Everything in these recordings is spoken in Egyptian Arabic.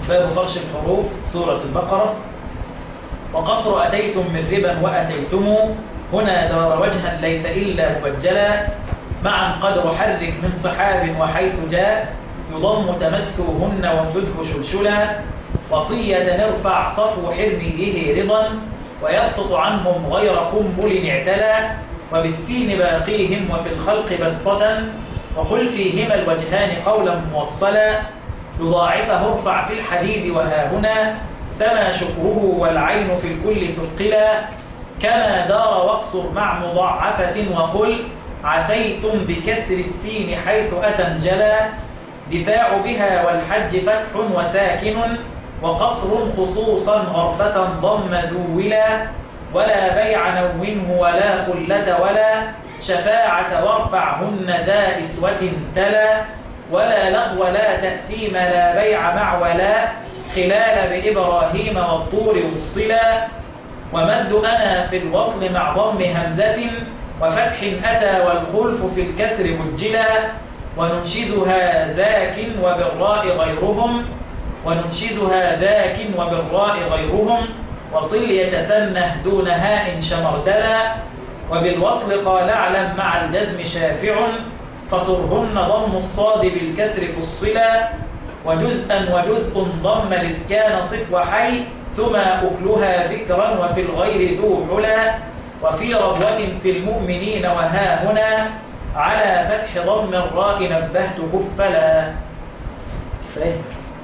باب فرش الحروف سورة البقرة وقصر أتيتم من ربا وأتيتم هنا دار وجها ليس إلا مبجلا معا قد حرك من صحاب وحيث جاء يضم تمسوهن وامدده شلشلا وصية نرفع صفو حرميه رضا ويبسط عنهم غير قنبل اعتلى وبالسين باقيهم وفي الخلق بسطة وقل فيهما الوجهان قولا موصلا يضاعفه ارفع في الحديد وها هنا سما شكره والعين في الكل ثقلا كما دار واقصر مع مضاعفة وقل عسيتم بكسر السين حيث أتى انجلا دفاع بها والحج فتح وساكن وقصر خصوصا غرفة ضم ذولا ولا بيع نونه ولا خلة ولا شفاعة وارفعهن ذا إسوة تلا ولا لغو لا تأثيم لا بيع مع ولا خلال بإبراهيم والطور والصلا ومد أنا في الوصل مع ضم همزة وفتح أتى والخلف في الكسر مجلا وننشزها ذاك وبالراء غيرهم وننشزها ذاك وبالراء غيرهم وصل يتسنه دون هاء شمردلا وبالوصل قال اعلم مع الجزم شافع فصرهن ضم الصاد بالكسر فصلا وجزءا وجزء ضم الاسكان صف وحي ثم أكلها ذكرا وفي الغير ذو حلا وفي ربوة في المؤمنين وها هنا على فتح ضم الراء نبهت كفلا فاهم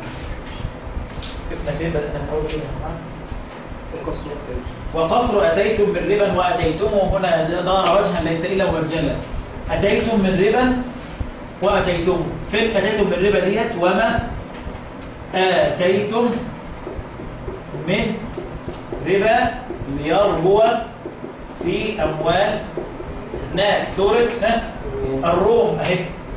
كيف فين بدأنا نقول كده وقصر أتيتم من ربا وأتيتم هنا دار وجها ليس إلا مرجلا أتيتم من ربا وأتيتم فين أتيتم من ربا ديت وما آتيتم من ربا ليربو في أموال ناس سورة الروم أهي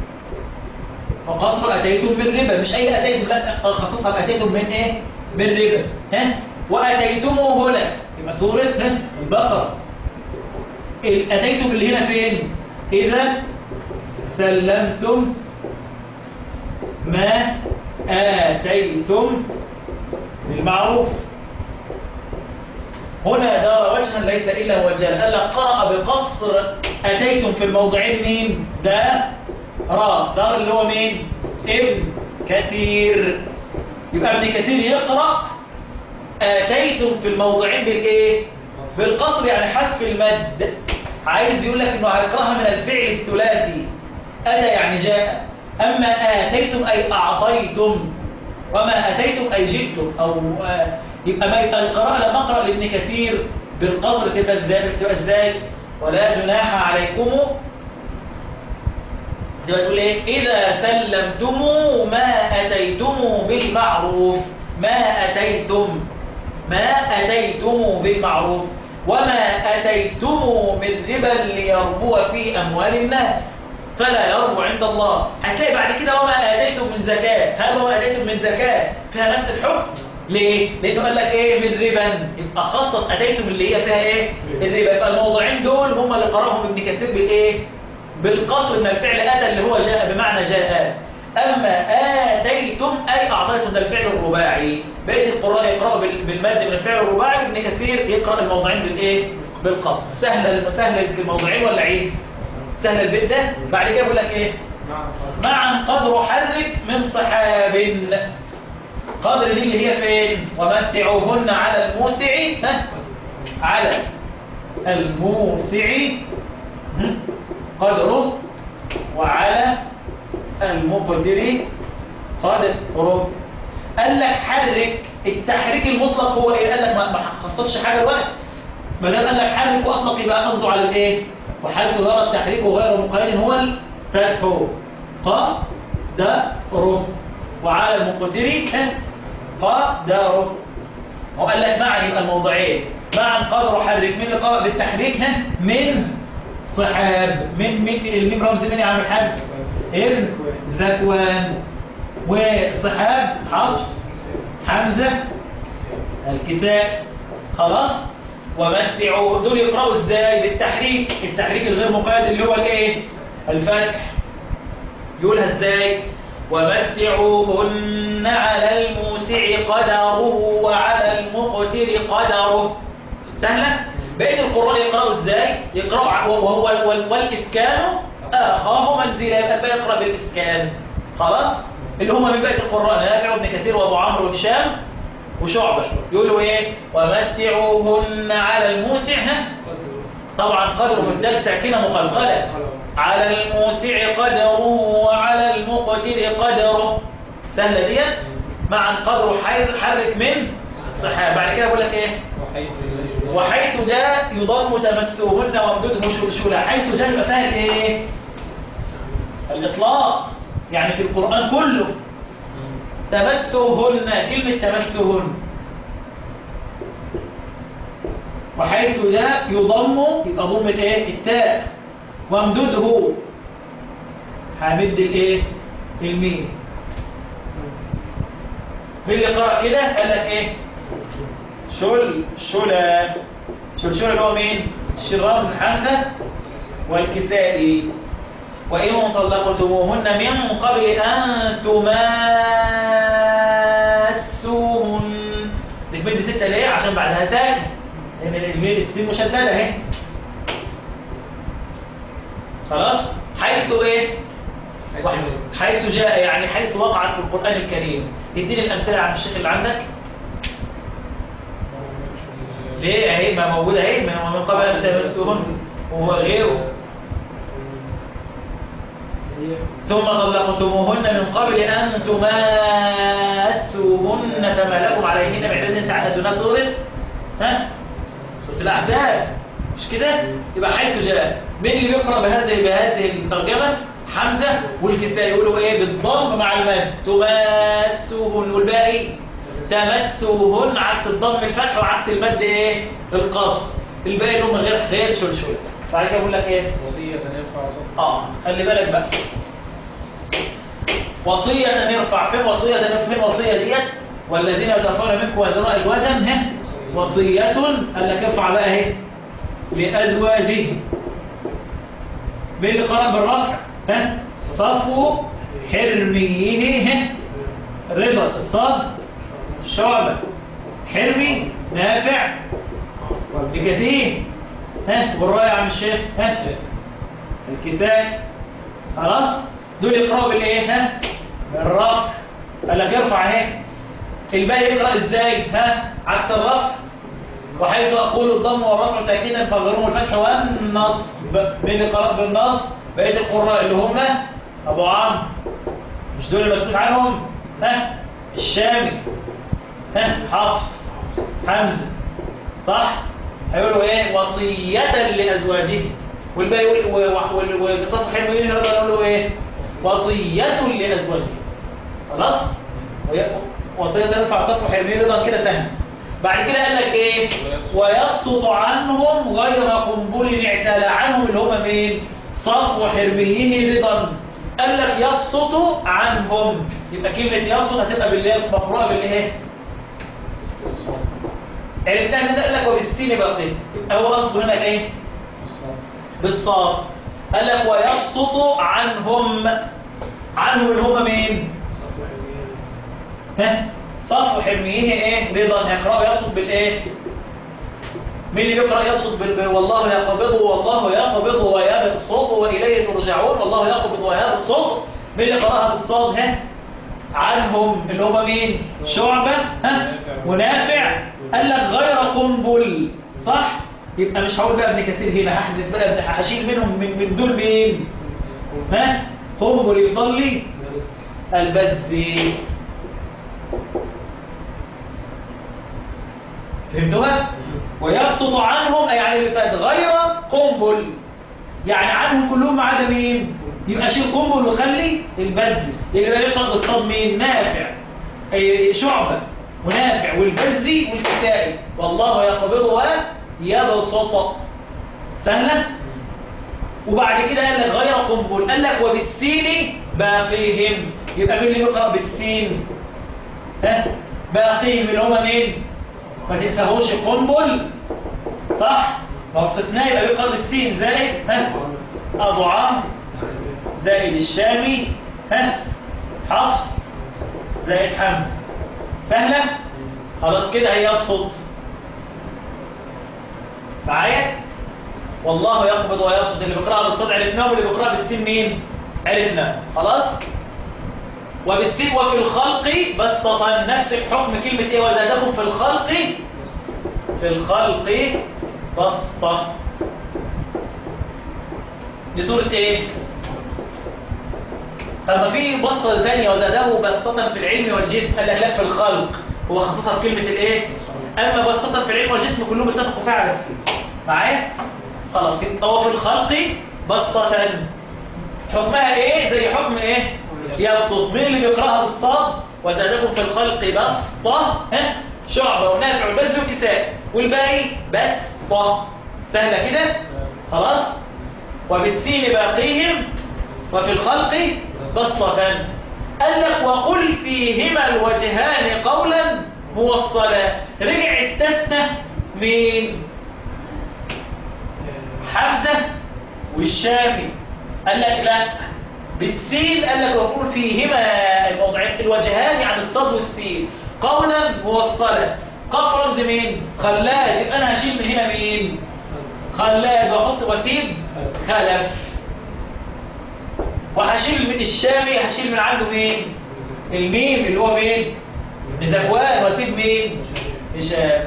وقصر أتيتم من ربا مش أي أتيتم لا خصوصا أتيتم من إيه من ربا ها وأتيتمه هنا يبقى سورة البقرة أتيتم اللي هنا فين إذا سلمتم ما آتيتم بالمعروف هنا دار وجها ليس إلا وجها قال لك قرأ بقصر أتيتم في الموضعين مين ده را دار اللي هو مين ابن كثير يبقى ابن كثير يقرأ آتيتم في الموضعين بالإيه بالقصر يعني حذف المد عايز يقول لك انه هيقراها من الفعل الثلاثي أتى يعني جاء أما آتيتم أي أعطيتم وما أتيتم أي جئتم أو آه يبقى ما يبقى القراءة لما أقرأ لابن كثير بالقصر تبقى ازاي تبقى ازاي ولا جناح عليكم تبقى تقول ايه إذا سلمتم ما أتيتم بالمعروف ما أتيتم ما أتيتم بالمعروف وما أتيتم من ربا ليربو في أموال الناس فلا يربو عند الله هتلاقي بعد كده وما آتيتم من زكاة هل وما آتيتم من زكاة فيها نفس الحكم ليه؟ لأنه قال لك إيه من ربا يبقى خصص أتيتم اللي هي فيها إيه؟ الربا يبقى الموضوعين دول هم اللي قراهم ابن كثير بالإيه؟ بالقصر من الفعل أتى اللي هو جاء بمعنى جاء أما آتيتم أي أعطيتم ده الفعل الرباعي بقية القراء يقرأوا بالمد من الفعل الرباعي وابن كثير يقرأ الموضعين بالإيه؟ بالقصر سهل سهل الموضعين ولا عيد؟ سهل البيت ده بعد كده بيقول لك إيه؟ معا قدر حرك من صحاب قدر دي اللي هي فين؟ ومتعوهن على الموسع ها؟ على الموسع قدره وعلى المقدر قدره قال لك حرك التحريك المطلق هو ايه قال لك ما خصصش حاجه الوقت ما دام قال لك حرك واطلق يبقى قصده على الايه وحيث دار التحريك غير مقيد هو الفتح قدره وعلى المقدر قدره وقال لك معا يبقى الموضعين معا قدر حرك من اللي بالتحريك من صحاب من من الميم رمز من يا عم الحاج ابن ذكوان وصحاب حفص حمزة الكساء خلاص ومتعوا دول يقرأوا ازاي بالتحريك التحريك الغير مقيد اللي هو الايه الفتح يقولها ازاي ومتعوهن على الموسى الموسع قدره وعلى المقتر قدره سهلة؟ بقية القراء يقرأوا ازاي؟ يقرأوا ع- وهو وال- والإسكان أخاه منزلا يبقى بقى يقرأ بالإسكان خلاص؟ اللي هم من بقية القراء نافع وابن كثير وابو عمرو وهشام وشعبة يقولوا ايه؟ ومتعوهن على الموسع ها؟ طبعا قدره في الدال ساكنة مقلقلة على الموسع قدره وعلى المقتر قدره سهلة ديت مع قدره حر- حرك من صحيح بعد كده بقول لك ايه وحيث ده يضم تمسهن وامدده شلشلا حيث ده يبقى فيها الايه الاطلاق يعني في القرآن كله تمسهن كلمة تمسهن وحيث ده يضم يبقى ضم الايه التاء وامدده همد الايه الميم مين اللي قرأ كده قال لك ايه شل شلا شل شلا اللي هو مين الشراف بن حمزة والكسائي وإن طلقتموهن من قبل أن تماسوهن نكمل ستة ليه عشان بعدها ساكن لأن الميل السين مشددة اهي خلاص حيث ايه حيث جاء يعني حيث وقعت في القرآن الكريم اديني الأمثلة عن الشيخ اللي عندك ليه اهي ما موجودة اهي ما هو من قبل أن تمسوهن وهو غيره ثم طلقتموهن من قبل أن تماسوهن فما لكم عليهن من عدة تعتدون سورة ها سورة الأحزاب مش كده يبقى حيث جاء مين اللي بيقرأ بهذه بهذه الترجمة حمزة والكسائي يقولوا ايه بالضم مع المد تماسوهن والباقي تمسوهن عكس الضم الفتح وعكس المد ايه القصر الباقي اللي هم غير غير شلشل بعد كده بقول لك ايه وصية يرفع صوت اه خلي بالك بقى وصية نرفع فين وصية نرفع فين وصية ديت والذين يتوفون منكم ويذرون أزواجا ها وصية قال لك ارفع بقى اهي لأزواجهم مين اللي قرأ بالرفع ها صفو حرميه ها رضا الصاد شعبة حرمي نافع بكثير ها والرأي يا عم الشيخ ها الكساء خلاص دول يقرأوا بالايه ها بالرفع قال لك ارفع اهي الباقي يقرأ ازاي ها عكس الرفع وحيث أقول الضم والرفع ساكنا فغيرهم الفتح والنصب مين اللي قرأ بالنصب بقية القراء اللي هم أبو عمرو مش دول المسكوت عنهم ها الشامي ها حفص حمزة صح هيقولوا ايه وصية لأزواجه والباقي يقول وصف حلم مين هذا يقولوا ايه وصية لأزواجه خلاص وي- وصية تنفع صف حلمين رضا كده سهل بعد كده قال لك ايه ويبسط عنهم غير قنبل اعتلى عنهم اللي هم مين صف حرميه رضا قال لك يبسط عنهم يبقى كلمة يبسط هتبقى بالله مقروءة بالايه الثاني ده قال لك وبالسين باقي يبقى هو قصده هنا ايه بالصاد قال لك ويبسط عنهم عنهم اللي هم مين ها صف حرميه ايه رضا هيقرأ يبسط بالايه مين اللي بيقرأ يبسط بال بال- والله يقبضه والله يقبضه ويبسط وإليه ترجعون والله يقبض ويبسط مين اللي قرأها بالصاد ها عنهم اللي هم مين شعبة ها ونافع قال لك غير قنبل صح يبقى مش هقول بقى ابن كثير هنا هحذف بقى ابن هشيل منهم من, من دول مين ها قنبل يفضل لي البذي فهمتوها ويبسط عنهم أي عن اللي فات غير قنبل يعني عنهم كلهم ما عدا مين يبقى شيل قنبل وخلي البذي يبقى يقرأ بالصاد مين نافع أي شعبة ونافع والبزي والكسائي والله يقبض ويبسط سهلة وبعد كده قال لك غير قنبل قال لك وبالسين باقيهم يبقى مين اللي بيقرأ بالسين ها باقيهم اللي هم مين ما تنساهوش قنبل صح ما هو استثناء يبقى بيقرأ بالسين زائد ها أبو عمرو زائد الشامي ها حفص زائد حمد سهلة خلاص كده هيبسط معايا والله يقبض ويبسط اللي بيقرأها بالصاد عرفناه واللي بيقرأها بالسين مين عرفنا خلاص وبالسين وفي الخلق بسطة نفس الحكم كلمة ايه وزادكم في الخلق في الخلق بسطة دي سورة ايه طب ما في بسطة ثانية وزاده بسطة في العلم والجسم قال لك لا في الخلق هو خصصها بكلمة الايه اما بسطة في العلم والجسم كلهم اتفقوا فيها على السين معايا خلاص هو في الخلق بسطة حكمها ايه زي حكم ايه يبسط مين اللي بيقراها بالصاد وزادكم في الخلق بسطة ها شعبة ونافع والبز والكساء والباقي بسطة سهلة كده خلاص وبالسين باقيهم وفي الخلق بسطة قال لك وقل فيهما الوجهان قولا موصلا رجع استثنى مين حمزة والشامي قال لك لا بالسين قال لك وقول فيهما الموضعين الوجهان عن الصاد والسين قولا موصلا قاف رمز مين خلاد يبقى انا هشيل من هنا مين خلاد واحط واسيب خلف وهشيل من الشامي هشيل من عنده مين الميم اللي هو مين ذكوان واسيب مين هشام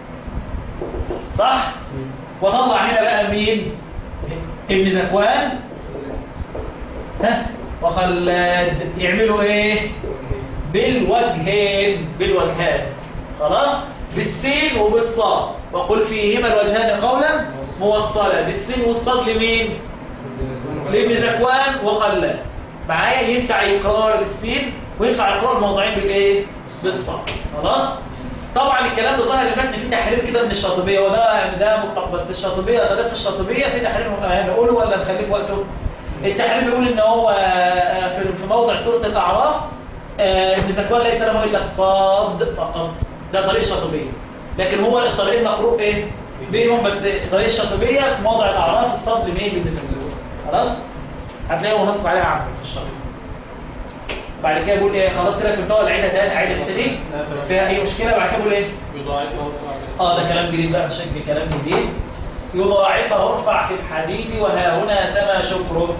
صح وطلع هنا بقى مين ابن ذكوان ها وخلاد يعملوا ايه بالوجهين بالوجهان خلاص بالسين وبالصاد وقل فيهما الوجهان قولا موصلا بالسين والصاد لمين لابن ذكوان وخلاد معايا ينفع يقرار بالسين وينفع يقرار الموضوعين بالايه بالصاد خلاص طبعا الكلام ده ظاهر المتن فيه تحرير كده من الشاطبيه وده ده مطلق بس الشاطبيه غالبا الشاطبيه في تحرير هنقوله ولا نخليه في وقته التحرير بيقول ان هو في موضع سوره الاعراف ابن ذكوان ليس له الا الصاد فقط ده طريق الشاطبيه لكن هو الطريقين مقروء ايه بينهم بس طريق الشاطبيه في موضع الاعراف الصاد لمين ابن ذكوان خلاص هتلاقيه هو نصب عليها عمل في الشرح بعد كده بيقول ايه خلاص كده فهمتها ولا عيدها تاني عيد الحته دي فيها اي مشكله بعد كده بيقول ايه اه ده كلام جديد بقى شك كلام جديد يضاعفه ارفع في الحديد وها هنا سما شكره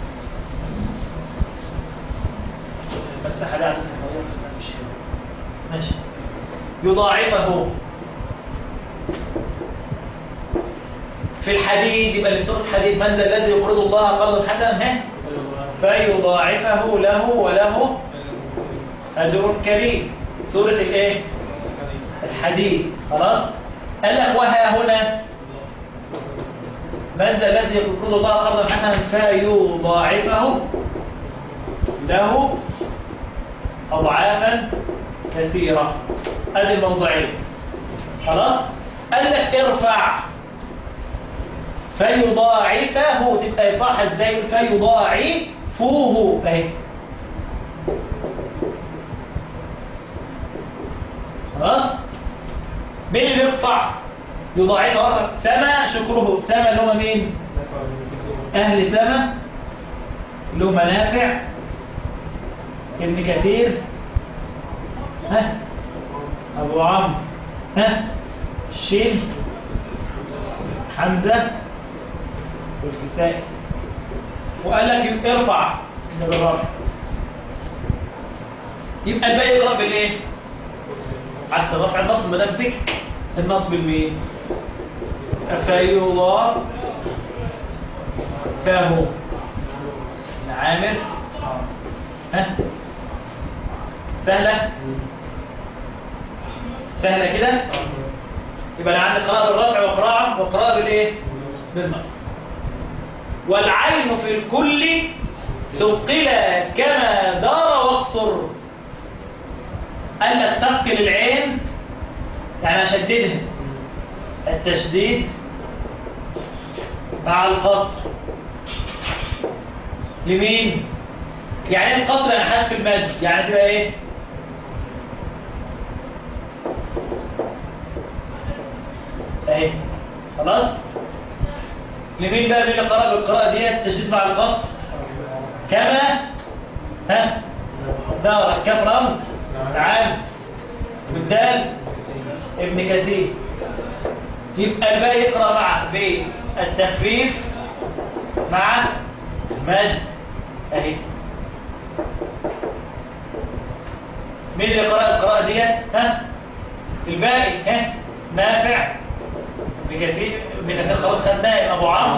بس حاجه ماشي يضاعفه في الحديد يبقى لسورة الحديد من ذا الذي يقرض الله قرضا حسنا ها فيضاعفه له وله أجر كريم سورة الايه الحديد خلاص قال لك وها هنا من ذا الذي يقرض الله قرضا حسنا فيضاعفه له أضعافا كثيرة ادي الموضوعين خلاص قال لك ارفع فيضاعفه تبقى يرفعها ازاي فيضاعفوه اهي خلاص مين اللي بيرفع يضاعفها سما شكره سما اللي هم مين اهل سما اللي هم منافع ابن كثير ها ابو عمرو ها الشين حمزه والكسائي وقال لك ارفع ده بالرفع يبقى الباقي يقرا بالايه عكس الرفع النصب ما دام ذكر النصب لمين فيضاف فهو عامر ها سهله سهله كده يبقى انا عندي قراءه بالرفع وقراءه وقراءه بالايه بالنصب والعين في الكل ثقل كما دار واقصر قال لك ثقل العين يعني اشددها التشديد مع القصر لمين يعني القصر انا حذف المد يعني تبقى ايه اهي خلاص لمين بقى مين اللي قرأ بالقراءة دي التشديد مع القصر كما ها دار كف رمز تعال بالدال ابن كثير يبقى الباقي يقرأ معه بالتخفيف مع المد اهي مين اللي قرأ القراءة ديت ها الباقي ها نافع بكثير بكثير خلاص خدناه ابو عمرو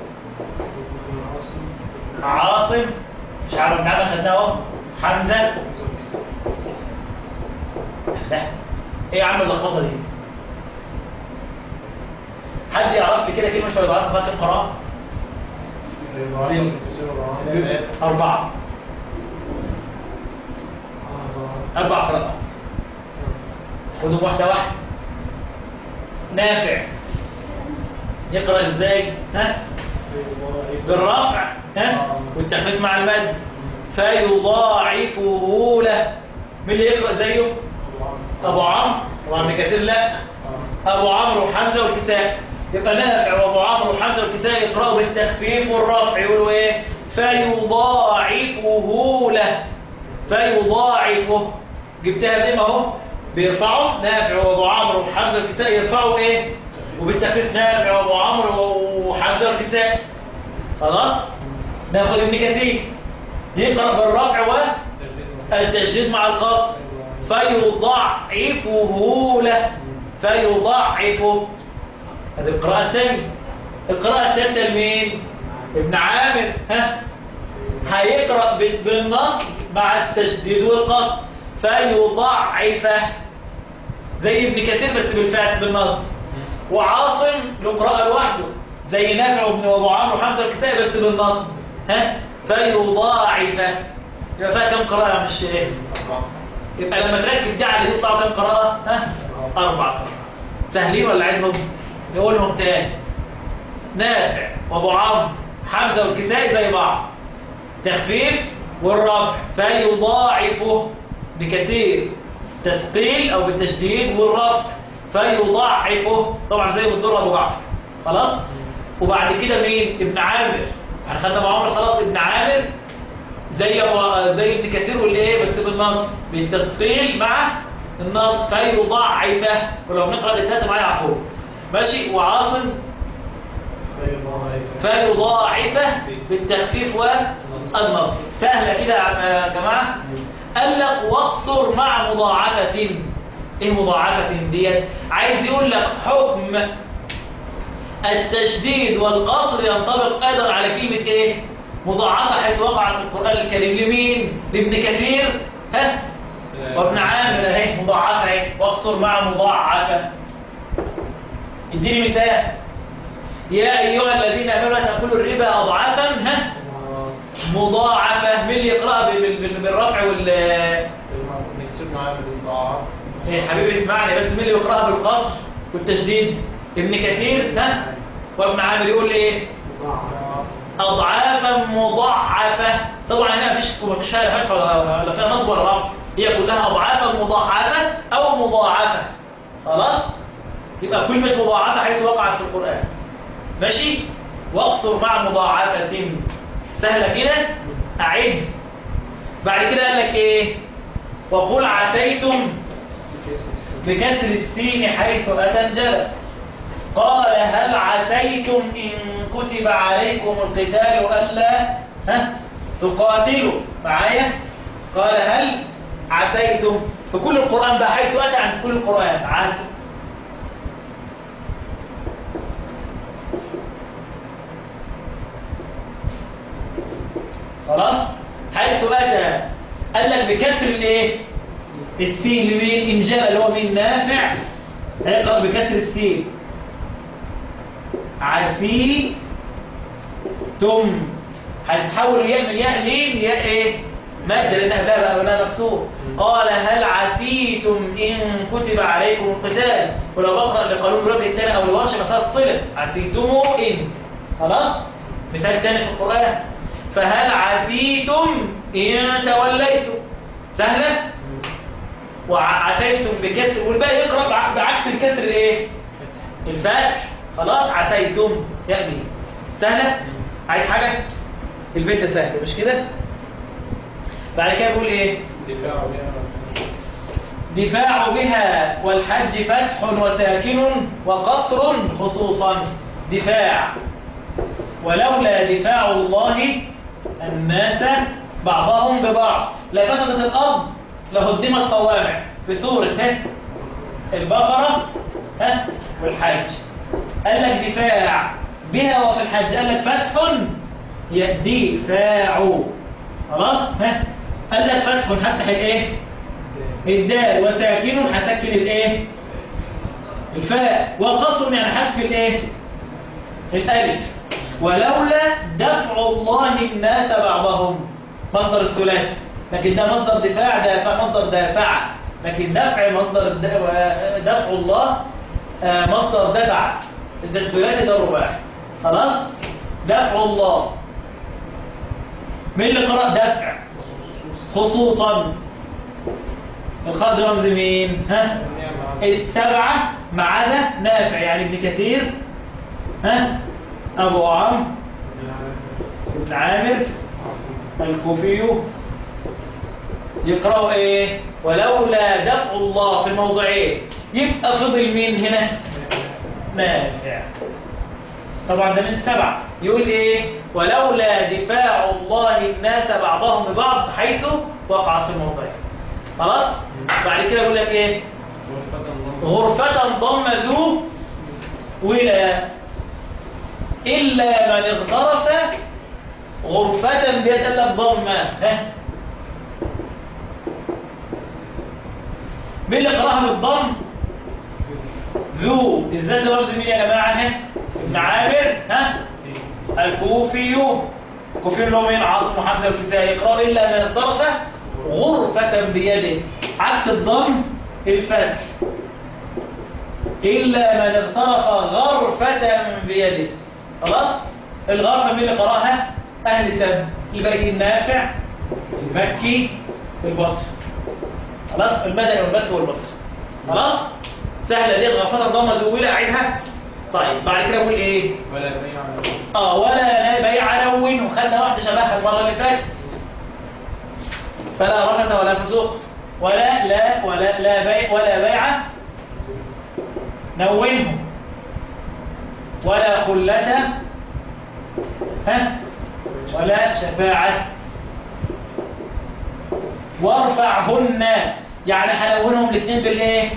عاصم مش عارف بن عمرو خدناه اهو حمزه لا ايه يا عم اللخبطه دي حد يعرف لي كده كلمه شويه ضعيفه فاكر قراءه اربعه اربع قراءات خدهم واحده واحده نافع يقرا ازاي ها بالرفع ها والتخفيف مع المد فيضاعفه له مين اللي يقرا زيه ابو عمرو طبعا ابن كثير لا ابو عمرو وحمزه والكساء يبقى نافع وابو عمرو وحمزه والكساء يقراوا بالتخفيف والرفع يقولوا ايه فيضاعفه له فيضاعفه جبتها دي اهو بيرفعوا نافع وابو عمرو وحمزه والكساء يرفعوا ايه وبالتخفيف نافع وابو عمرو وحمزه والكساء خلاص ناخد ابن كثير يقرا بالرفع والتشديد مع القصر فيضعفه له فيضعفه هذه القراءة الثانية القراءة الثالثة لمين؟ ابن عامر ها هيقرأ بالنصب مع التشديد والقصر فيضعفه زي ابن كثير بس بالفتح بالنصب وعاصم له قراءة لوحده زي نافع وابن ابو عمرو وحمزه الكتاب بس بالنصب ها فيضاعفه يبقى فيها كم قراءة يا عم الشيخ؟ يبقى لما تركب دي على دي يطلعوا كم قراءة؟ ها؟ أربع قراءات سهلين ولا عايزهم؟ نقولهم تاني نافع وابو عمرو حمزة والكسائي زي بعض تخفيف والرفع فيضاعفه بكثير تثقيل أو بالتشديد والرفع فيضاعفه طبعا زي بالدور أبو جعفر خلاص؟ وبعد كده مين؟ ابن عامر احنا خدنا ابو عمرو خلاص ابن عامر زي زي ابن كثير والايه بس بالنص بالتثقيل مع النص فيضاعفه ولو نقرا الثلاثه معايا يعقوب ماشي وعاصم فيضاعفه بالتخفيف والنص سهله كده يا جماعه قال لك واقصر مع مضاعفه ايه مضاعفه ديت عايز يقول لك حكم التشديد والقصر ينطبق ايضا على كلمه ايه مضاعفة حيث وقعت في القرآن الكريم لمين؟ لابن كثير ها؟ وابن عامر اهي مضاعفة اهي واقصر مع مضاعفة اديني مثال يا أيها الذين آمنوا لا تأكلوا الربا أضعافا ها؟ مضاعفة مين اللي يقرأ بالرفع وال ايه حبيبي اسمعني بس مين اللي يقرأها بالقصر والتشديد ابن كثير ها؟ وابن عامر يقول ايه؟ أضعافا مضاعفة طبعا هنا مفيش مفيش فيها فتح ولا فيها نصب ولا رفع هي كلها أضعافا مضاعفة أو مضاعفة خلاص يبقى كلمة مضاعفة حيث وقعت في القرآن ماشي واقصر مع مضاعفة سهلة كده أعد بعد كده قال لك إيه وقل عسيتم بكسر السين حيث أتى الجلد قال هل عسيتم إن كتب عليكم القتال ألا ها تقاتلوا معايا قال هل عسيتم في كل القرآن بقى حيث أتى عن كل القرآن عسى خلاص حيث أتى قال لك بكسر الايه السين لمين إنجاب اللي هو مين نافع هيقرأ بكسر السين عسيتم هتحول الياء من ياء لين ياء ايه مادة لأنها بقى بقى ولا مكسور قال هل عسيتم إن كتب عليكم القتال ولو بقرأ لقانون الوجه الثاني أو الورشة مثلا الصلة عسيتم إن خلاص مثال ثاني في القرآن فهل عسيتم إن توليتم سهلة وعسيتم بكسر والباقي يقرأ بعكس الكسر الايه الفتح خلاص عسيتم يعني سهلة عايز حاجة البيت ده سهل مش كده بعد كده بقول ايه دفاع بها والحج فتح وساكن وقصر خصوصا دفاع ولولا دفاع الله الناس بعضهم ببعض لفسدت الأرض لهدمت صوامع في سورة ها البقرة ها والحج قال لك دفاع بها وفي الحج قال لك فتح دفاع خلاص ها قال لك فتح هفتح الايه الدال وساكن هسكن الايه الفاء وقصر يعني حذف الايه الالف ولولا دفع الله الناس بعضهم مصدر الثلاثي لكن ده مصدر دفاع دافع مصدر دافع لكن دفع مصدر دفع الله مصدر دفع ده الثلاثي ده رباعي خلاص دفع الله مين اللي قرأ دفع خصوصا الخاء ده رمز مين ها السبعة ما عدا نافع يعني ابن كثير ها أبو عمرو ابن عامر الكوفي يقرأوا ايه ولولا دفع الله في الموضعين يبقى فضل مين هنا نافع طبعا ده من السبعة يقول ايه ولولا دفاع الله الناس بعضهم ببعض حيث وقع في الموضعين خلاص بعد كده يقول لك ايه غرفة ضم ذو ولا إلا من اغترف غرفة بيد ضمة مين اللي قراها بالضم ذو ازاي ده رمز مين يا جماعه ها ابن عامر ها الكوفي الكوفي اللي هو مين عاصم وحمزه والكسائي يقرأ الا من الطرف غرفة بيده عكس الضم الفتح إلا من اغترف غرفة بيده خلاص الغرفة مين اللي قراها أهل سنة الباقي النافع المكي البصر خلاص المدني والبت والبصر خلاص سهلة دي غرفة الضمة زولة أعيدها طيب بعد كده أقول إيه ولا بيع اه ولا بيع لون وخدنا واحدة شبهها المرة اللي فاتت فلا رفث ولا فسوق ولا لا ولا لا بيع ولا بيع نونه ولا خلة ها ولا شفاعة وارفعهن يعني حلونهم الاثنين بالايه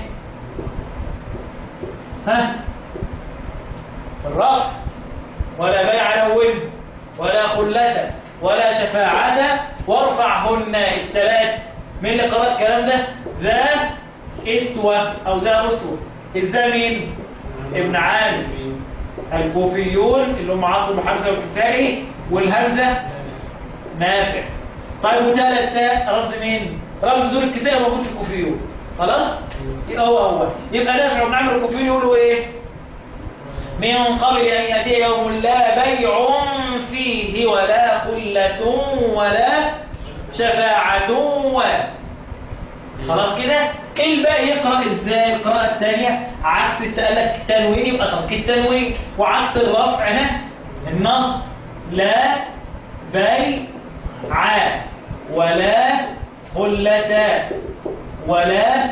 ها الرفع ولا بيع نون ولا خلة ولا شفاعة وارفعهن الثلاث مين اللي قرأ الكلام ده ذا اسوة او ذا اسوة الذا مين ابن عامر الكوفيون اللي هم عاصم وحمزه والكسائي والهمزه نافع طيب وثالث تاء رمز مين رمز دور الكسائي موجود في الكوفيون خلاص يبقى هو هو يبقى نافع وابن عامر الكوفيون يقولوا ايه من قبل ان ياتي يوم لا بيع فيه ولا خله ولا شفاعه ولا خلاص كده الباقي يقرأ ازاي القراءة الثانية عكس التقلق التنوين يبقى ترك التنوين وعكس الرفع ها النص لا بيع ولا خلة ولا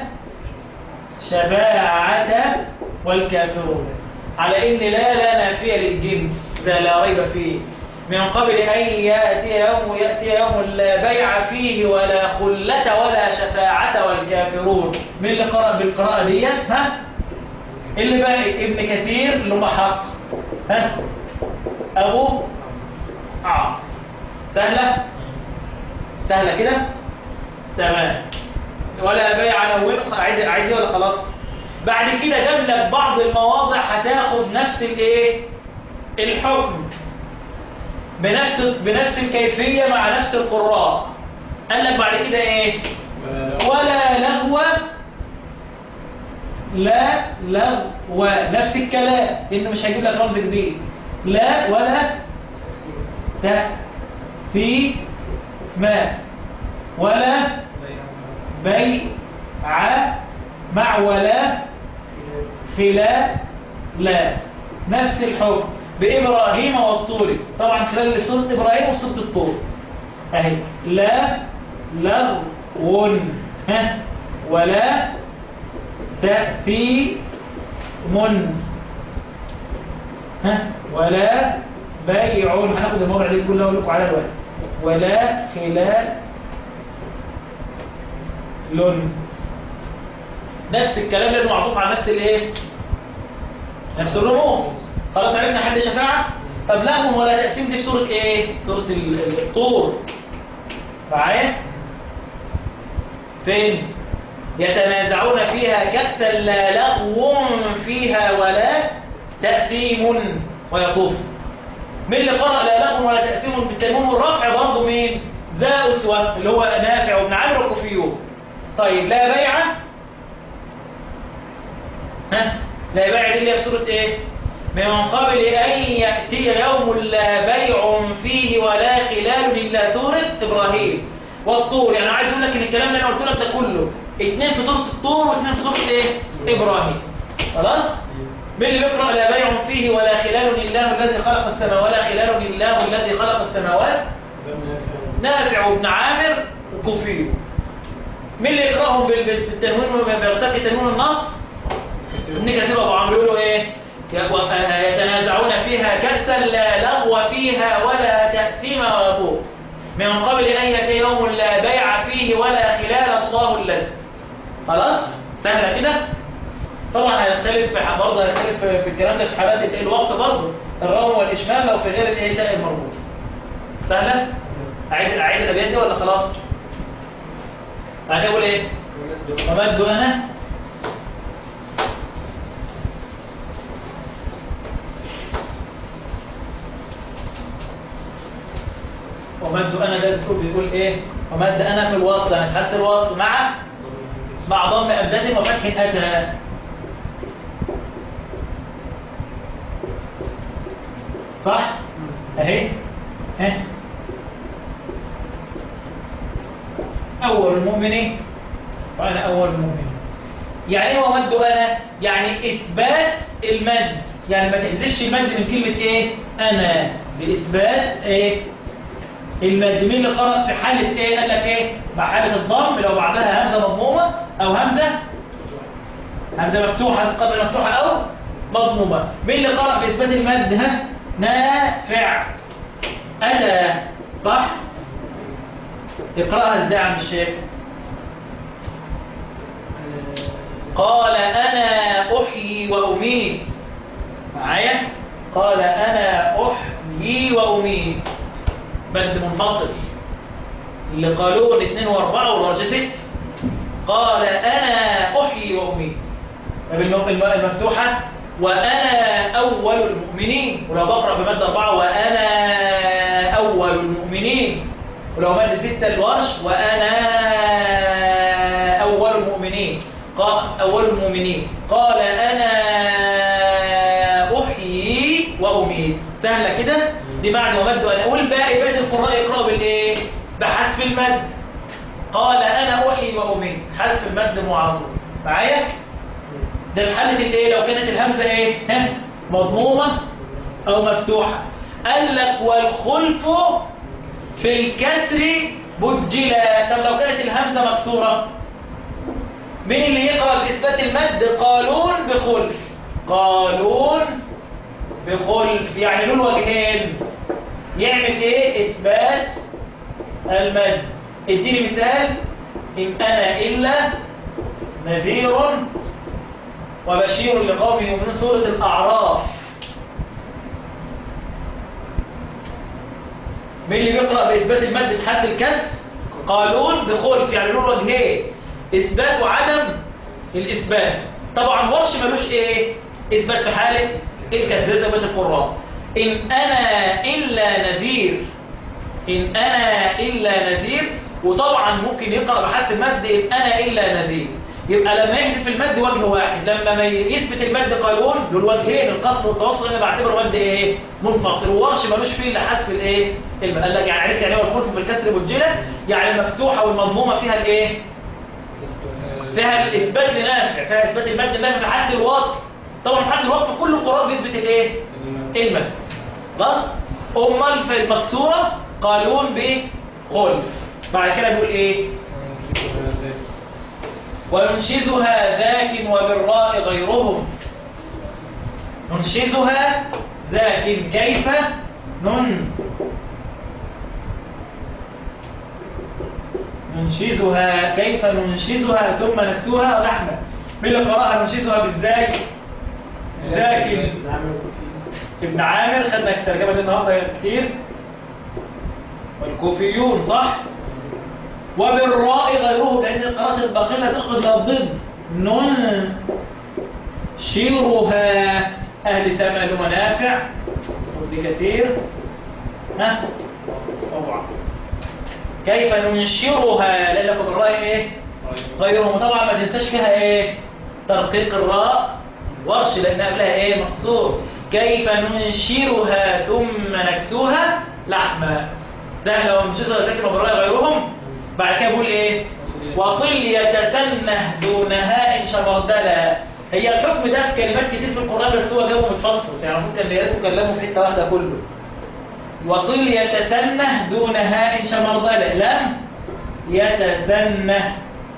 شفاعة والكافرون على ان لا لا نافية للجنس ذا لا ريب فيه من قبل أن يأتي يوم يأتي يوم لا بيع فيه ولا خلة ولا شفاعة والكافرون من اللي قرأ بالقراءة ديت ها اللي بقى ابن كثير اللي هم حق ها أبو عمرو سهلة سهلة كده تمام ولا بيع نون أعيد أعيد ولا خلاص بعد كده جاب لك بعض المواضع هتاخد نفس الايه الحكم بنفس بنفس الكيفية مع نفس القراء قال لك بعد كده ايه ولا لغو لا لغو نفس الكلام لانه مش هيجيب لك رمز جديد لا ولا ت في ما ولا بيع مع ولا خلا لا نفس الحكم بإبراهيم والطول طبعا خلال سورة إبراهيم وسورة الطول أهي لا لغو ها ولا تأثيم ها ولا بيع هناخد الموضع دي كلها اقول لكم على الوقت ولا خلال لون نفس الكلام اللي معطوف على نفس الايه نفس الرموز خلاص عرفنا حد شفاعة طب لهم ولا تقسيم دي في سورة ايه سورة ال- الطور معايا فين يتنازعون فيها كأسا لا لغو فيها ولا تأثيم ويطوف من اللي قرأ لا لغو ولا تأثيم بالتنوين والرفع برضه مين ذا أسوة اللي هو نافع وابن عامر والكوفيون طيب لا بيع ها لا بيع دي اللي هي في سورة ايه من قبل أن يأتي يوم لا بيع فيه ولا خلال إلا سورة إبراهيم والطور يعني عايز أقول لك إن الكلام اللي أنا قلت لك ده كله اتنين في سورة الطور واثنين في سورة إيه إبراهيم خلاص مين اللي بيقرأ لا بيع فيه ولا خلال لله الذي خلق السماوات ولا خلال لله الذي خلق السماوات نافع وابن عامر وكوفي مين اللي يقرأهم بال- بال- بالتنوين وبيرتقي تنوين النص ابن كثير ابو عمرو يقولوا ايه ي- يتنازعون فيها كأسا لا لغو فيها ولا تأثيم ولا طوف من قبل أن يأتي يوم لا بيع فيه ولا خلال الله الذي خلاص سهلة كده طبعا هيختلف في ح- برضه هيختلف في- في الكلام ده في حالات ال- الوقت برضه الروم والإشمام لو في غير الايه ده المربوط سهلة أعيد أعيد الأبيات دي ولا خلاص بعد كده أقول إيه ومد أنا ومد انا ده بتقول بيقول ايه ومد انا في الوصل انا في حاله الوصل مع مع ضم ابدات وفتح اتى صح اهي ها اول المؤمنين وانا اول المؤمنين يعني ايه ومد انا يعني اثبات المد يعني ما تحذفش المد من كلمه ايه انا باثبات ايه المد مين اللي قرأ في حالة ايه قال لك ايه مع حالة الضم لو بعدها همزة مضمومة او همزة همزة مفتوحة قدر مفتوحة او مضمومة مين اللي قرأ بإثبات المد ها نافع ألا صح اقرأها ازاي عند الشيخ قال أنا أحيي وأميت معايا قال أنا أحيي وأميت بند منفصل اللي قالون اثنين واربعة والورش ست قال انا احيي واميت طب الم- الم- المفتوحة وانا اول المؤمنين ولو بقرأ بمد اربعة وانا اول المؤمنين ولو مد ستة الورش وانا اول المؤمنين قال اول المؤمنين قال انا احيي واميت سهلة كده دي معنى ومد وانا اقول باقي بقيه القراء يقراوا بالايه بحذف المد قال انا احيي واميت حذف المد معاطف معايا ده في حاله الايه لو كانت الهمزه ايه ها مضمومه او مفتوحه قال لك والخلف في الكسر بجلا طب لو كانت الهمزه مكسوره مين اللي يقرا باثبات المد قالون بخلف قالون بخلف يعني له وجهين يعمل ايه اثبات المد اديني مثال ان انا الا نذير وبشير لقوم يؤمنون سوره الاعراف مين اللي بيقرا باثبات المد في حالة الكسر قالون بخلف يعني له وجهين اثبات وعدم الاثبات طبعا ورش ملوش ايه اثبات في حاله الكسر زي بيت القراء ان انا الا نذير ان انا الا نذير وطبعا ممكن يقرا بحذف المد ان الا الا نذير يبقى لما يحذف المد وجه واحد لما ما يثبت المد قالون دول وجهين القصر والتوسط انا بعتبره مد ايه منفصل وورش ملوش فيه الا حذف الايه الم- قال لك يعني عرفت يعني ايه الخلف في الكسر والجله يعني المفتوحه والمضمومه فيها الايه فيها الاثبات لنافع فيها اثبات المد النافع في حد الوقت طبعا في حد الوقت في كل القرآن بيثبت الايه المد خلاص امال في المكسوره قالون بخلف بعد كده بيقول ايه وينشزها ذاك وبالرفع غيرهم ننشزها لكن كيف نن ننشزها كيف ننشزها ثم نكسوها لحمة من اللي قرأها ننشزها بالذاي لكن ابن عامر خدنا الترجمة دي النهارده كتير والكوفيون صح وبالراء غيره لأن القراءات الباقية تأخذ الضد نن شيرها أهل ثمن ومنافع ودي كثير ها طبعا كيف ننشرها لأنكم بالراء ايه غيره طبعا ما تنساش فيها ايه ترقيق الراء ورش لأن قبلها ايه مقصور كيف ننشرها ثم نكسوها لحما سهلة ومشيزة لكن بالراء غيرهم بعد كده بقول ايه وصل يتسنه دونها ان شمردلا هي الحكم ده في كلمات كتير في القرآن بس هو جاوب متفصل تعرفوا كان يا ريت تكلموا في حته واحده كله وصل يتسنه دونها ان شمردلا لم يتسنه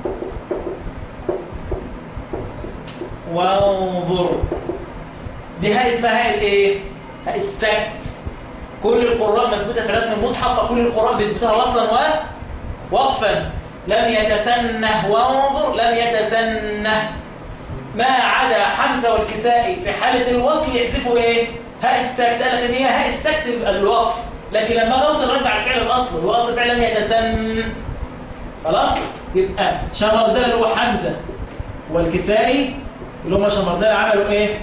وانظر دي هاء اسمها هاء الايه هاء السكت كل القراء مثبوته في رسم المصحف فكل القراء بيثبتها وصلا ووقفا لم يتسنه وانظر لم يتسنه ما عدا حمزه والكسائي في حاله الوصل يحذفوا ايه هاء السكت قال لك ان هي هاء السكت يبقى الوقف لكن لما نوصل نرجع الفعل الاصل والاصل فعل لم يتسن خلاص يبقى شمردان اللي هو حمزه والكسائي اللي هم شمردان عملوا ايه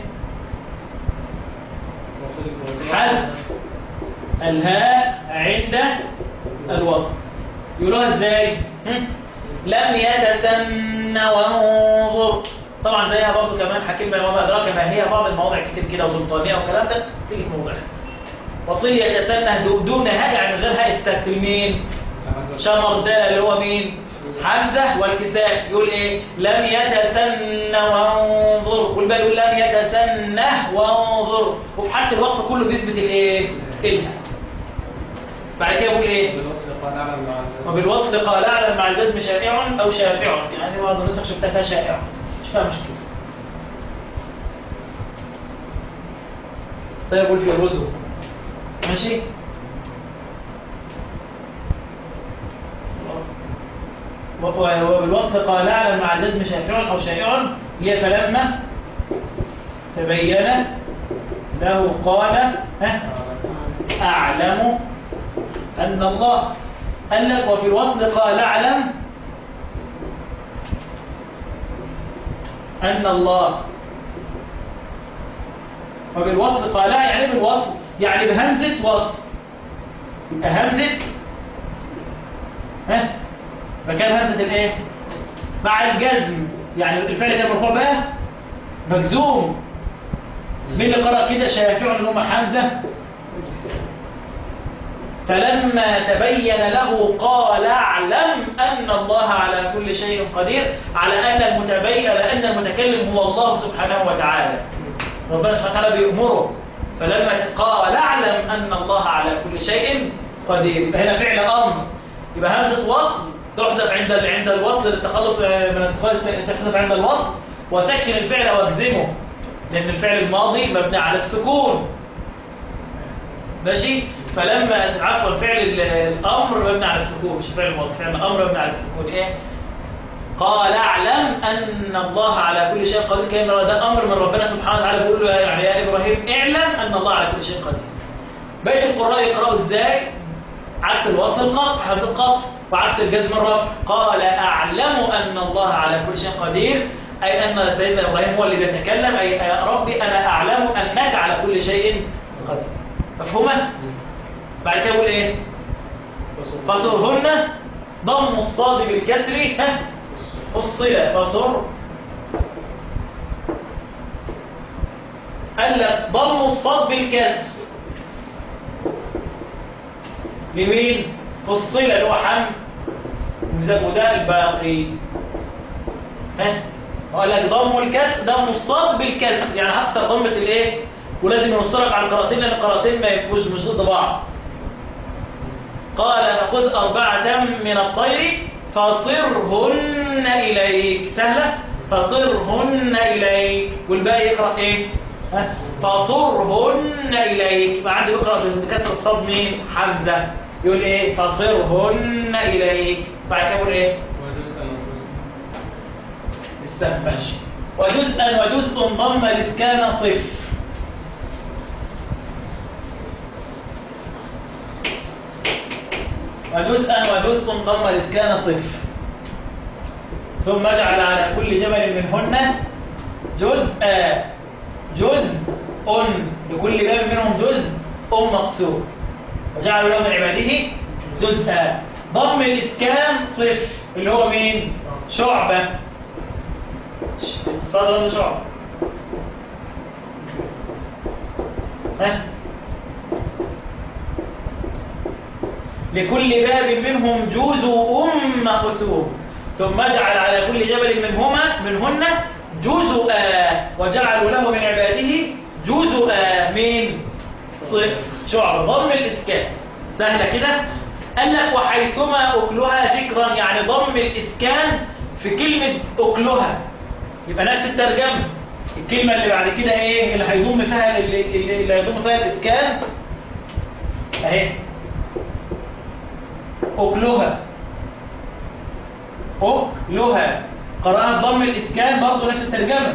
حذف الهاء عند الوصل يقولوها ازاي هم؟ لم يتسن وانظر طبعا زيها برضه كمان حكيم بن وما ادراك ما هي بعض المواضع كتير كده وسلطانيه والكلام ده تيجي في موضعها وصل يتسنه دون هاء يعني من غير هاء استخدم مين شمر ده اللي هو مين حمزه والكساء يقول ايه لم يتسن وانظر والباقي يقول لم يتسنه وانظر وفي حاله الوقف كله بيثبت الايه الها بعد كده يقول ايه وبالوصل قال اعلم مع الجزم شائع او شافع يعني بعض النسخ شفتها فيها شائع مش فيها مشكله طيب يقول في الرزق ماشي وبالوصل قال اعلم مع الجزم شافع او شائع هي فلما تبين له قال ها اعلم ان الله قال لك وفي الوصل قال اعلم أن الله وبالوصل قال لا يعني بالوصل يعني بهمزة وصل يبقى همزة ها مكان همزة الايه مع الجزم يعني الفعل كان مرفوع بقى مجزوم مين اللي قرأ كده شافع اللي هم حمزة فلما تبين له قال اعلم أن الله على كل شيء قدير على أن المتبين على أن المتكلم هو الله سبحانه وتعالى ربنا سبحانه وتعالى بيأمره فلما قال اعلم أن الله على كل شيء قدير هنا فعل أمر يبقى همزة وصل تحذف عند عند الوصل للتخلص من التخلص تحذف عند الوصل وسكن الفعل أو أجزمه لأن الفعل الماضي مبني على السكون ماشي فلما عفوا فعل الامر مبني على السكون مش فعل الماضي فعل الامر مبني على السكون ايه قال اعلم ان الله على كل شيء قدير كان ده امر من ربنا سبحانه وتعالى بيقول له يعني يا ابراهيم اعلم ان الله على كل شيء قدير بقيه القراء يقراوا ازاي عكس الوصل القطع حمزه القطع وعكس الجزم الرفع قال اعلم ان الله على كل شيء قدير اي ان سيدنا ابراهيم هو اللي بيتكلم اي يا ربي انا اعلم انك على كل شيء قدير مفهوما بعد كده يقول ايه فصرهن ضم الصاد بالكسر ها الصلة فصر قال لك ضم الصاد بالكسر لمين في الصلة اللي هو حم وده الباقي ها قال لك ضم الكسر ضم الصاد بالكسر يعني هكسر ضمة الايه ولازم يوصلك على القراءتين لان القراءتين ما يبقوش مش ضد بعض قال فخذ أربعة من الطير فصرهن إليك سهلة فصرهن إليك والباقي يقرأ ايه ها؟ فصرهن إليك ما عندي بيقرأ بكسر الصاد مين حمزة يقول ايه فصرهن إليك بعد كده يقول ايه استنى ماشي وجزءا وجزء ضم الإسكان صف وجزءا وجزء ضم الإسكان صف ثم اجعل على كل جبل منهن جزءا جزء لكل باب منهم جزء أم مقصور وجعلوا له من عباده جزءا ضم الإسكان صف اللي هو مين شعبة صدر شعبة ها لكل باب منهم جوز أم مقسوم ثم اجعل على كل جبل منهما منهن جزءا وجعلوا له من عباده جزءا من شعب ضم الإسكان سهلة كده قال لك وحيثما أكلها ذكرا يعني ضم الإسكان في كلمة أكلها يبقى نفس الترجمة الكلمة اللي بعد كده ايه اللي هيضم فيها اللي, اللي هيضم فيها الإسكان اهي أكلها أكلها قرأها بضم الإسكان برضه نفس الترجمة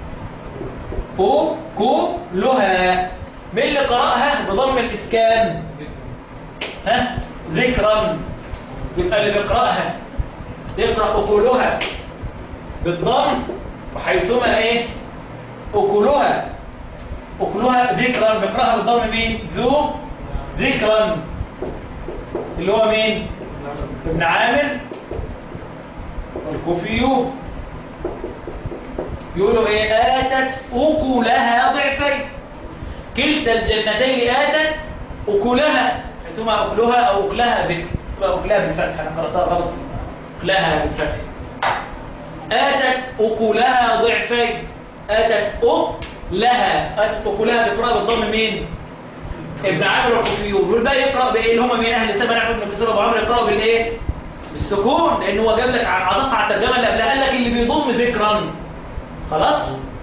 أكلها مين اللي قرأها بضم الإسكان ها ذكرا يبقى اللي بيقرأها يقرأ أكلها بالضم وحيثما ايه أكلها أكلها ذكرا بيقرأها بالضم مين ذو ذكرا اللي هو مين ابن عامر والكوفيون يقولوا ايه آتت أكلها ضعفين كلتا الجنتين آتت أكلها ثم أكلها أو أكلها بك ثم أكلها بالفتح أنا قرأتها غلط أكلها بالفتح آتت أكلها ضعفين آتت أكلها آتت أكلها بقراءة بالضم مين ابن عامر والكوفيون والباقي يقرأ بإيه اللي هم مين أهل سبع نحن بن كثير أبو عمرو يقرأ بالإيه بالسكون لأن هو جاب لك عطف على الترجمة اللي قبلها قال لك اللي بيضم ذكرا خلاص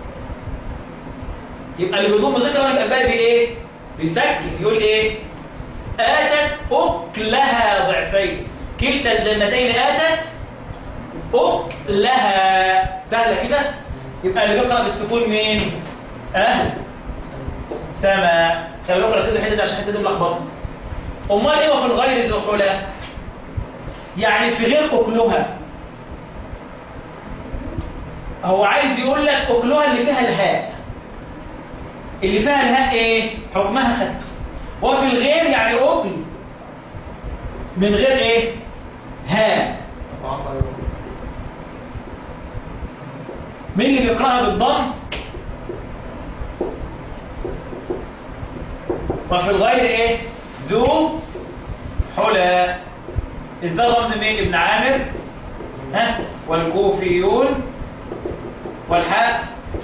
يبقى اللي بيضم ذكرا يبقى الباقي بايه بيسكت يقول ايه اتت اكلها ضعفين كلتا الجنتين اتت اكلها سهله كده يبقى اللي بيقرا بالسكون مين اهل سما خلي بالك ركزوا الحته دي عشان الحته دي ملخبطه امال ايه وفي الغير زحلة يعني في غير اكلها هو عايز يقول لك اكلها اللي فيها الهاء اللي فيها الهاء ايه حكمها خدته وفي الغير يعني اكل من غير ايه هاء مين اللي بيقراها بالضم وفي الغير ايه ذو حلى ازاي ضم مين ابن عامر ها والكوفيون والحاء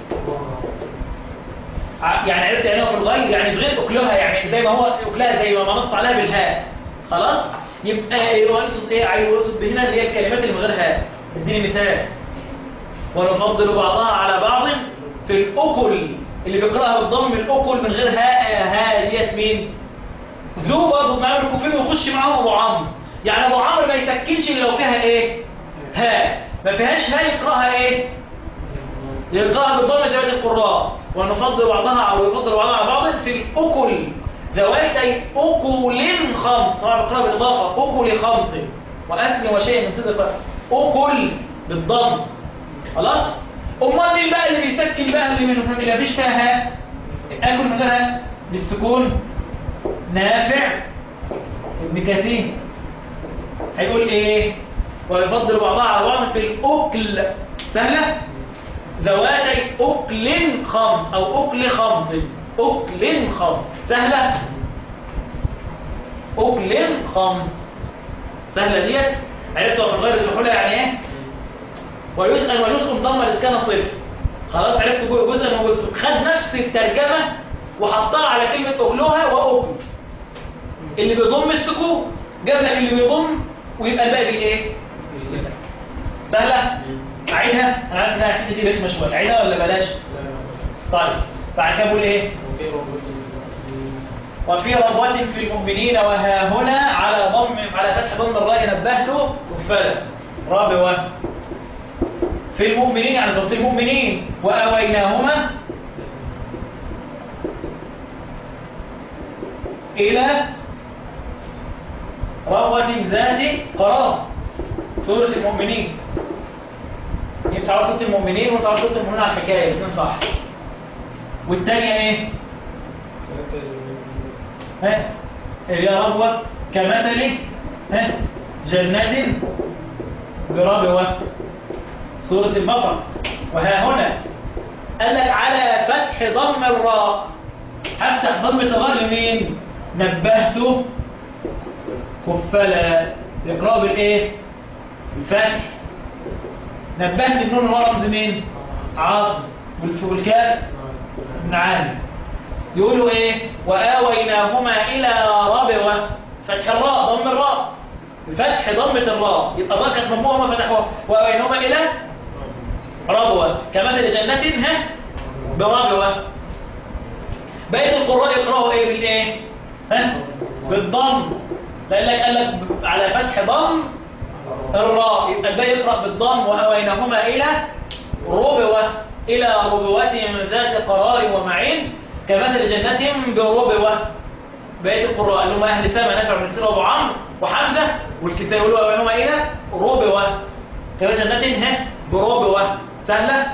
يعني عرفت يعني هو في الغير يعني في غير اكلها يعني زي ما هو اكلها زي ما نص عليها بالهاء خلاص يبقى يقصد ايه عايز يقصد هنا اللي هي الكلمات اللي من غير هاء اديني مثال ونفضل بعضها على بعض في الاكل اللي بيقراها بالضم الاكل من غير هاء هاء ديت مين ذو برضه معاه الكوفين ويخش معاهم ابو عمرو يعني ابو عمرو ما يسكنش الا لو فيها ايه هاء ما فيهاش هاء يقراها ايه يلقاها بالضم زي القراء ونفضل بعضها او يفضل بعضها على بعض في الاكل ذواتي اكل خمط طبعا بقراها بالاضافه اكل خمط واثني وشيء من صدق اكل بالضم خلاص امال مين بقى اللي بيسكن بقى اللي من اللي مفيش فيها هاء اكل من غيرها بالسكون نافع ابن كثير هيقول ايه ويفضل بعضها على بعض في الاكل سهله ذواتي أكل خمط أو أكل خمط أكل خمط سهلة أكل خمط سهلة ديت عرفتوا في غير الفحولة يعني ايه ويسأل ويسأل ضم الإسكان صفر خلاص عرفت جزءا وجزء خد نفس الترجمة وحطها على كلمة أكلها وأكل اللي بيضم السكون جاب لك اللي بيضم ويبقى الباقي بايه سهلة أعيدها أنا أكيد دي رسمة شوية أعيدها ولا بلاش طيب بعد كده بقول ايه وفي ربوة في المؤمنين وها هنا على ضم على فتح ضم الراء نبهته كفلا رابوة في المؤمنين يعني صوت المؤمنين وأويناهما إلى ربوة ذات قرار سورة المؤمنين ينفع صوت المؤمنين وينفع صوت المؤمنين على الحكاية الاثنين صح والتانية ايه ها اللي هي ربوة كمثل ها جنات بربوة سورة البقرة وها هنا قال لك على فتح ضم الراء هفتح ضمة الراء لمين نبهته كفلا يقرأ بالايه الفتح نبهت النون الراء رمز مين عاصم والكاف ابن عامر يقولوا ايه وآويناهما إلى ربوة فتح الراء ضم الراء فتح ضمة الراء يبقى الراء كانت مضمومة وما فتحوها وآويناهما إلى ربوة كمثل جنة ها بربوة بقية القراء يقرأوا ايه بالايه ها بالضم لأن لك قال لك على فتح ضم الراء يبقى الباقي يقرأ بالضم وأويناهما إلى ربوة إلى ربوة ذات قرار ومعين كمثل جنة بربوة بقية القراء اللي هم أهل سامة نافع بن سير أبو عمرو وحمزة والكتاب يقولوا أويناهما إلى ربوة كمثل جنة ها بربوة سهلة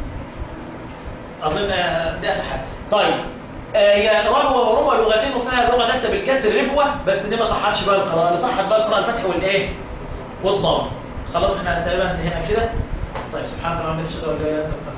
أظن ده أحد طيب يا ربوة وربوة لغتين وفيها اللغة تكتب بالكسر ربوة بس دي ما صحتش بقى القراءة اللي صحت بقى القراءة الفتح والإيه والضم خلاص احنا تقريبا انتهينا كده طيب سبحان الله وبحمده اشهد ان لا اله الا انت